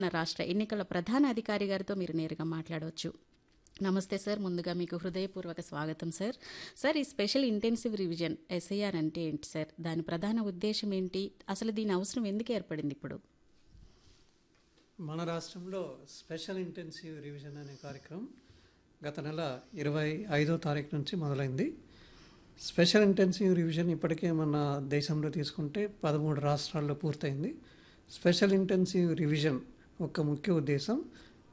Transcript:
రాష్ట్ర ఎన్నికల ప్రధాన అధికారి గారితో మీరు నేరుగా మాట్లాడవచ్చు నమస్తే సార్ ముందుగా మీకు హృదయపూర్వక స్వాగతం సార్ సార్ ఈ స్పెషల్ ఇంటెన్సివ్ రివిజన్ ఎస్ఐఆర్ అంటే ఏంటి సార్ దాని ప్రధాన ఉద్దేశం ఏంటి అసలు దీని అవసరం ఎందుకు ఏర్పడింది ఇప్పుడు మన రాష్ట్రంలో స్పెషల్ ఇంటెన్సివ్ రివిజన్ అనే కార్యక్రమం గత నెల ఇరవై ఐదో తారీఖు నుంచి మొదలైంది స్పెషల్ ఇంటెన్సివ్ రివిజన్ ఇప్పటికే మన దేశంలో తీసుకుంటే పదమూడు రాష్ట్రాల్లో పూర్తయింది స్పెషల్ ఇంటెన్సివ్ రివిజన్ ఒక ముఖ్య ఉద్దేశం